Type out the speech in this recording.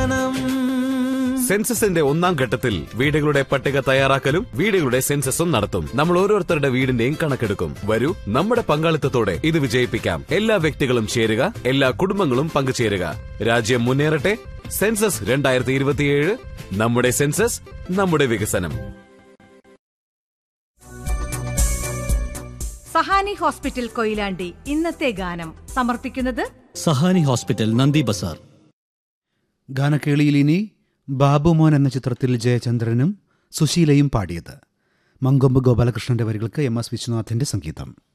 വികസനം സെൻസസിന്റെ ഒന്നാം ഘട്ടത്തിൽ വീടുകളുടെ പട്ടിക തയ്യാറാക്കലും വീടുകളുടെ സെൻസസും നടത്തും നമ്മൾ ഓരോരുത്തരുടെ വീടിന്റെയും കണക്കെടുക്കും വരൂ നമ്മുടെ പങ്കാളിത്തത്തോടെ ഇത് വിജയിപ്പിക്കാം എല്ലാ വ്യക്തികളും ചേരുക എല്ലാ കുടുംബങ്ങളും പങ്കുചേരുക രാജ്യം മുന്നേറട്ടെ സെൻസസ് രണ്ടായിരത്തി ഇരുപത്തിയേഴ് നമ്മുടെ സെൻസസ് നമ്മുടെ വികസനം സഹാനി ഹോസ്പിറ്റൽ കൊയിലാണ്ടി ഇന്നത്തെ ഗാനം സമർപ്പിക്കുന്നത് സഹാനി ഹോസ്പിറ്റൽ നന്ദി ബസാർ ഗാനക്കേളിയിൽ ഇനി ബാബുമോൻ എന്ന ചിത്രത്തിൽ ജയചന്ദ്രനും സുശീലയും പാടിയത് മങ്കൊമ്പ് ഗോപാലകൃഷ്ണന്റെ വരികൾക്ക് എം എസ് വിശ്വനാഥിന്റെ സംഗീതം